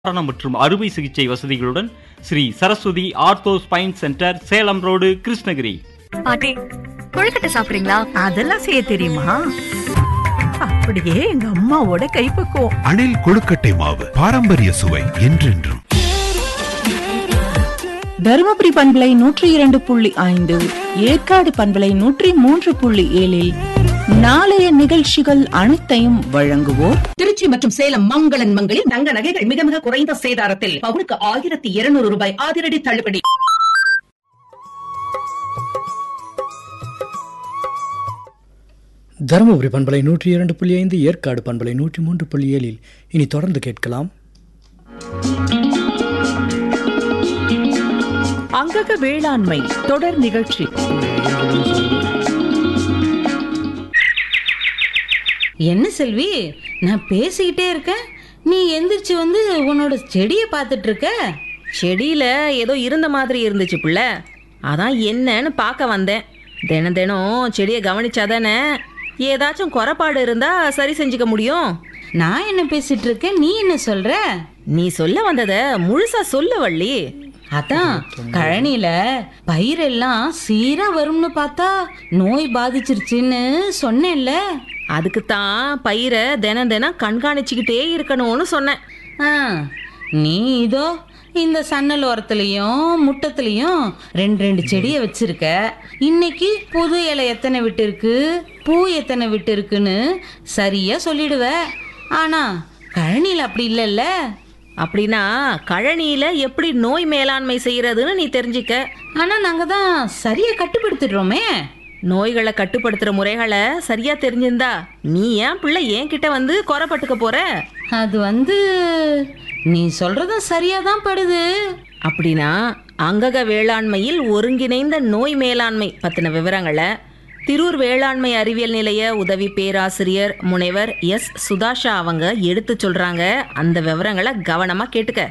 நிவாரணம் மற்றும் அறுவை சிகிச்சை வசதிகளுடன் Shri Saraswati ortho spine centre Salem road Krishnagiri பாட்டி கொழுக்கட்டை சாப்பிடுறீங்களா அதெல்லாம் செய்ய தெரியுமா அப்படியே எங்க அம்மாவோட கைப்பக்குவம் அணில் கொழுக்கட்டை மாவு பாரம்பரிய சுவை என்றென்றும் தருமபுரி பண்பலை நூற்றி இரண்டு புள்ளி ஐந்து ஏற்காடு பண்பலை நூற்றி மூன்று புள்ளி ஏழில் நாளைய நிகழ்ச்சிகள் அனைத்தையும் வழங்குவோர் திருச்சி மற்றும் சேலம் மங்களன் மங்களில் தங்க நகைகள் மிக மிக குறைந்த சேதாரத்தில் பவுனுக்கு ஆயிரத்தி இருநூறு ரூபாய் அதிரடி தள்ளுபடி தருமபுரி பண்பலை நூற்றி இரண்டு புள்ளி ஐந்து ஏற்காடு பண்பலை நூற்றி மூன்று புள்ளி ஏழில் இனி தொடர்ந்து கேட்கலாம் அங்கக வேளாண்மை தொடர் நிகழ்ச்சி என்ன செல்வி நான் பேசிக்கிட்டே இருக்கேன் நீ எந்திரிச்சு வந்து உன்னோட செடியை பார்த்துட்டு இருக்க செடியில ஏதோ இருந்த மாதிரி இருந்துச்சு புள்ள அதான் என்னன்னு பார்க்க வந்தேன் தினம் தினம் செடியை கவனிச்சாதானே ஏதாச்சும் குறைபாடு இருந்தா சரி செஞ்சுக்க முடியும் நான் என்ன பேசிட்டு இருக்கேன் நீ என்ன சொல்ற நீ சொல்ல வந்தத முழுசா சொல்லு வள்ளி அதான் கழனியில பயிரெல்லாம் சீரா வரும்னு பார்த்தா நோய் பாதிச்சிருச்சுன்னு சொன்னேன்ல அதுக்கு தான் பயிரை தினம் தினம் கண்காணிச்சுக்கிட்டே இருக்கணும்னு சொன்னேன் ஆ நீ இதோ இந்த சன்னல் ஓரத்துலயும் முட்டத்துலயும் ரெண்டு ரெண்டு செடியை வச்சிருக்க இன்னைக்கு புது இலை எத்தனை விட்டு இருக்கு பூ எத்தனை விட்டு இருக்குன்னு சரியா சொல்லிடுவ ஆனா கழனியில் அப்படி இல்லைல்ல அப்படின்னா கழனியில எப்படி நோய் மேலாண்மை செய்யறதுன்னு நீ தெரிஞ்சுக்க ஆனா நாங்க தான் சரியா கட்டுப்படுத்திடுறோமே நோய்களை கட்டுப்படுத்துற முறைகளை சரியா தெரிஞ்சிருந்தா நீ ஏன் பிள்ளை என்கிட்ட வந்து குறைப்பட்டுக்க போற அது வந்து நீ சொல்றதும் சரியா தான் படுது அப்படின்னா அங்கக வேளாண்மையில் ஒருங்கிணைந்த நோய் மேலாண்மை பத்தின விவரங்களை திரூர் வேளாண்மை அறிவியல் நிலைய உதவி பேராசிரியர் முனைவர் எஸ் சுதாஷா அவங்க எடுத்து சொல்றாங்க அந்த விவரங்களை கவனமா கேட்டுக்க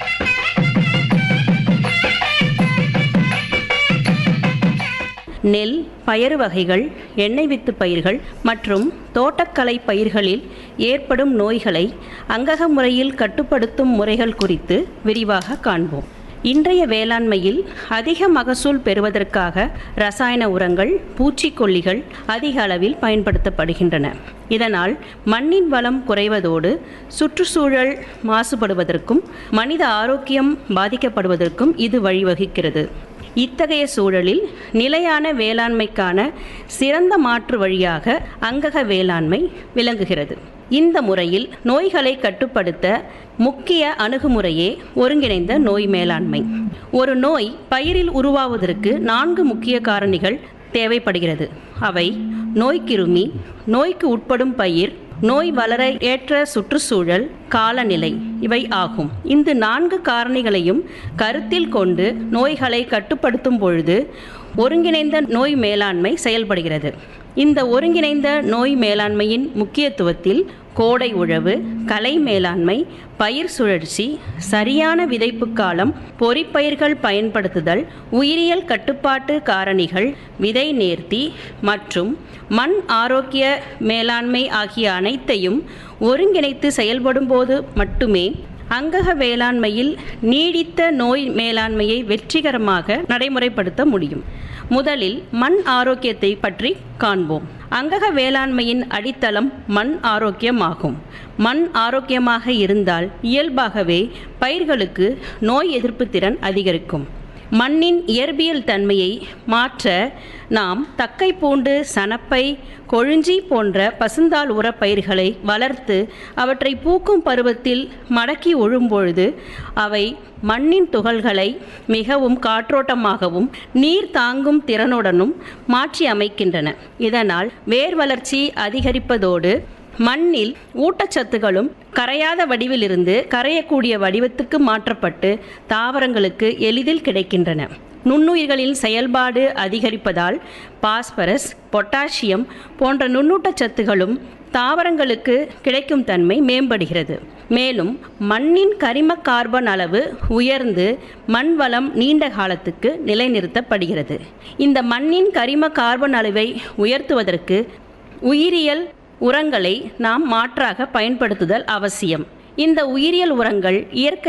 நெல் பயறு வகைகள் எண்ணெய் வித்து பயிர்கள் மற்றும் தோட்டக்கலை பயிர்களில் ஏற்படும் நோய்களை அங்கக முறையில் கட்டுப்படுத்தும் முறைகள் குறித்து விரிவாக காண்போம் இன்றைய வேளாண்மையில் அதிக மகசூல் பெறுவதற்காக ரசாயன உரங்கள் பூச்சிக்கொல்லிகள் அதிக அளவில் பயன்படுத்தப்படுகின்றன இதனால் மண்ணின் வளம் குறைவதோடு சுற்றுச்சூழல் மாசுபடுவதற்கும் மனித ஆரோக்கியம் பாதிக்கப்படுவதற்கும் இது வழிவகுக்கிறது இத்தகைய சூழலில் நிலையான வேளாண்மைக்கான சிறந்த மாற்று வழியாக அங்கக வேளாண்மை விளங்குகிறது இந்த முறையில் நோய்களை கட்டுப்படுத்த முக்கிய அணுகுமுறையே ஒருங்கிணைந்த நோய் மேலாண்மை ஒரு நோய் பயிரில் உருவாவதற்கு நான்கு முக்கிய காரணிகள் தேவைப்படுகிறது அவை நோய்க்கிருமி நோய்க்கு உட்படும் பயிர் நோய் வளர ஏற்ற சுற்றுச்சூழல் காலநிலை இவை ஆகும் இந்த நான்கு காரணிகளையும் கருத்தில் கொண்டு நோய்களை கட்டுப்படுத்தும் பொழுது ஒருங்கிணைந்த நோய் மேலாண்மை செயல்படுகிறது இந்த ஒருங்கிணைந்த நோய் மேலாண்மையின் முக்கியத்துவத்தில் கோடை உழவு கலை மேலாண்மை பயிர் சுழற்சி சரியான விதைப்பு காலம் பொறிப்பயிர்கள் பயன்படுத்துதல் உயிரியல் கட்டுப்பாட்டு காரணிகள் விதை நேர்த்தி மற்றும் மண் ஆரோக்கிய மேலாண்மை ஆகிய அனைத்தையும் ஒருங்கிணைத்து செயல்படும் போது மட்டுமே அங்கக வேளாண்மையில் நீடித்த நோய் மேலாண்மையை வெற்றிகரமாக நடைமுறைப்படுத்த முடியும் முதலில் மண் ஆரோக்கியத்தை பற்றி காண்போம் அங்கக வேளாண்மையின் அடித்தளம் மண் ஆரோக்கியமாகும் மண் ஆரோக்கியமாக இருந்தால் இயல்பாகவே பயிர்களுக்கு நோய் எதிர்ப்பு திறன் அதிகரிக்கும் மண்ணின் இயற்பியல் தன்மையை மாற்ற நாம் தக்கை பூண்டு சணப்பை கொழுஞ்சி போன்ற பசுந்தாள் உர பயிர்களை வளர்த்து அவற்றை பூக்கும் பருவத்தில் மடக்கி ஒழும்பொழுது அவை மண்ணின் துகள்களை மிகவும் காற்றோட்டமாகவும் நீர் தாங்கும் திறனுடனும் மாற்றி அமைக்கின்றன இதனால் வேர் வளர்ச்சி அதிகரிப்பதோடு மண்ணில் ஊட்டச்சத்துகளும் கரையாத வடிவிலிருந்து கரையக்கூடிய வடிவத்துக்கு மாற்றப்பட்டு தாவரங்களுக்கு எளிதில் கிடைக்கின்றன நுண்ணுயிர்களின் செயல்பாடு அதிகரிப்பதால் பாஸ்பரஸ் பொட்டாசியம் போன்ற நுண்ணூட்டச்சத்துகளும் தாவரங்களுக்கு கிடைக்கும் தன்மை மேம்படுகிறது மேலும் மண்ணின் கரிம கார்பன் அளவு உயர்ந்து மண் வளம் நீண்ட காலத்துக்கு நிலைநிறுத்தப்படுகிறது இந்த மண்ணின் கரிம கார்பன் அளவை உயர்த்துவதற்கு உயிரியல் உரங்களை நாம் மாற்றாக பயன்படுத்துதல் அவசியம் இந்த உயிரியல் உரங்கள் இயற்கை